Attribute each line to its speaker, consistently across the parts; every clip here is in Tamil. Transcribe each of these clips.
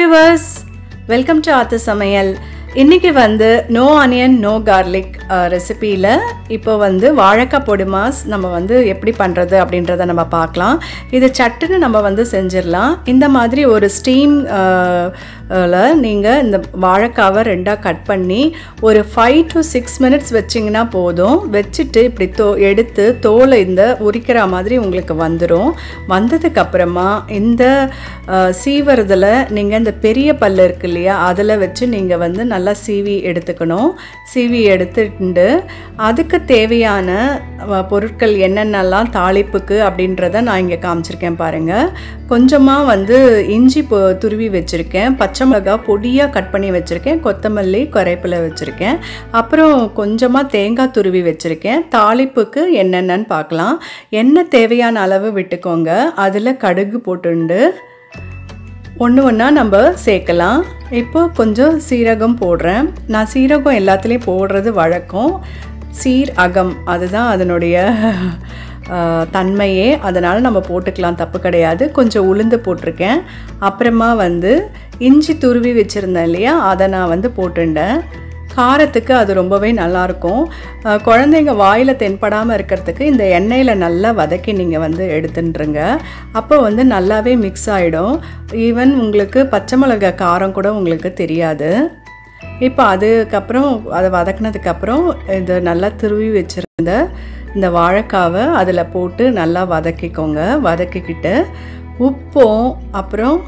Speaker 1: வியூவர்ஸ் வெல்கம் டு ஆத்து சமையல் இன்றைக்கி வந்து நோ ஆனியன் நோ கார்லிக் ரெசிப்பியில் இப்போ வந்து வாழைக்காய் பொடி மாஸ் நம்ம வந்து எப்படி பண்ணுறது அப்படின்றத நம்ம பார்க்கலாம் இது சட்டுன்னு நம்ம வந்து செஞ்சிடலாம் இந்த மாதிரி ஒரு ஸ்டீம் நீங்கள் இந்த வாழைக்காவை ரெண்டாக கட் பண்ணி ஒரு ஃபைவ் டு சிக்ஸ் மினிட்ஸ் வச்சிங்கன்னா போதும் வச்சுட்டு இப்படி தோ எடுத்து தோலை இந்த உரிக்கிற மாதிரி உங்களுக்கு வந்துடும் வந்ததுக்கப்புறமா இந்த சீவரதில் நீங்கள் இந்த பெரிய பல்லு இருக்கு இல்லையா அதில் வச்சு நீங்கள் வந்து நல்லா சீவி எடுத்துக்கணும் சீவி எடுத்துட்டு அதுக்கு தேவையான பொருட்கள் என்னென்னலாம் தாளிப்புக்கு அப்படின்றத நான் இங்கே காமிச்சிருக்கேன் பாருங்கள் கொஞ்சமாக வந்து இஞ்சி துருவி வச்சுருக்கேன் பச்சை மிளகாய் பொடியாக கட் பண்ணி வச்சுருக்கேன் கொத்தமல்லி கரைப்பில் வச்சுருக்கேன் அப்புறம் கொஞ்சமாக தேங்காய் துருவி வச்சுருக்கேன் தாளிப்புக்கு என்னென்னு பார்க்கலாம் எண்ணெய் தேவையான அளவு விட்டுக்கோங்க அதில் கடுகு போட்டுண்டு ஒன்று ஒன்றா நம்ம சேர்க்கலாம் இப்போ கொஞ்சம் சீரகம் போடுறேன் நான் சீரகம் எல்லாத்துலேயும் போடுறது வழக்கம் சீர் அகம் அதுதான் அதனுடைய தன்மையே அதனால் நம்ம போட்டுக்கலாம் தப்பு கிடையாது கொஞ்சம் உளுந்து போட்டிருக்கேன் அப்புறமா வந்து இஞ்சி துருவி வச்சுருந்தேன் இல்லையா அதை நான் வந்து போட்டுட்டேன் காரத்துக்கு அது ரொம்பவே நல்லாயிருக்கும் குழந்தைங்க வாயில் தென்படாமல் இருக்கிறதுக்கு இந்த எண்ணெயில் நல்லா வதக்கி நீங்கள் வந்து எடுத்துட்டுருங்க அப்போ வந்து நல்லாவே மிக்ஸ் ஆகிடும் ஈவன் உங்களுக்கு பச்சை மிளகாய் காரம் கூட உங்களுக்கு தெரியாது இப்போ அதுக்கப்புறம் அதை வதக்கினதுக்கப்புறம் இது நல்லா துருவி வச்சுருந்த இந்த வாழைக்காவை அதில் போட்டு நல்லா வதக்கிக்கோங்க வதக்கிக்கிட்டு உப்பும் அப்புறம்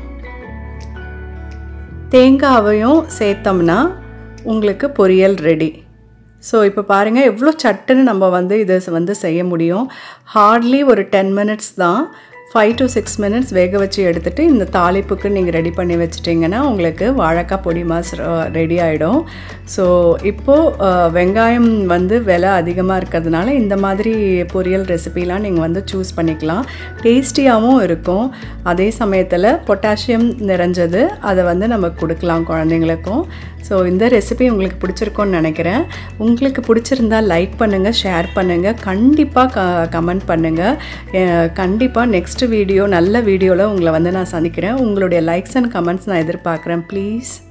Speaker 1: தேங்காவையும் சேர்த்தோம்னா உங்களுக்கு பொரியல் ரெடி ஸோ இப்போ பாருங்கள் எவ்வளோ சட்டுன்னு நம்ம வந்து இதை வந்து செய்ய முடியும் ஹார்ட்லி ஒரு டென் மினிட்ஸ் தான் ஃபைவ் டு சிக்ஸ் மினிட்ஸ் வேக வச்சு எடுத்துகிட்டு இந்த தாளிப்புக்கு நீங்கள் ரெடி பண்ணி வச்சிட்டிங்கன்னா உங்களுக்கு வாழைக்காய் பொடி மாஸ் ரெடி ஆகிடும் ஸோ இப்போது வெங்காயம் வந்து விலை அதிகமாக இருக்கிறதுனால இந்த மாதிரி பொரியல் ரெசிபிலாம் நீங்கள் வந்து சூஸ் பண்ணிக்கலாம் டேஸ்டியாகவும் இருக்கும் அதே சமயத்தில் பொட்டாசியம் நிறைஞ்சது அதை வந்து நம்ம கொடுக்கலாம் குழந்தைங்களுக்கும் ஸோ இந்த ரெசிபி உங்களுக்கு பிடிச்சிருக்கோன்னு நினைக்கிறேன் உங்களுக்கு பிடிச்சிருந்தா லைக் பண்ணுங்கள் ஷேர் பண்ணுங்கள் கண்டிப்பாக க கமெண்ட் பண்ணுங்கள் கண்டிப்பாக நெக்ஸ்ட் வீடியோ நல்ல வீடியோவில் உங்களை வந்து நான் சந்திக்கிறேன் உங்களுடைய லைக்ஸ் அண்ட் கமெண்ட்ஸ் நான் எதிர்பார்க்குறேன் ப்ளீஸ்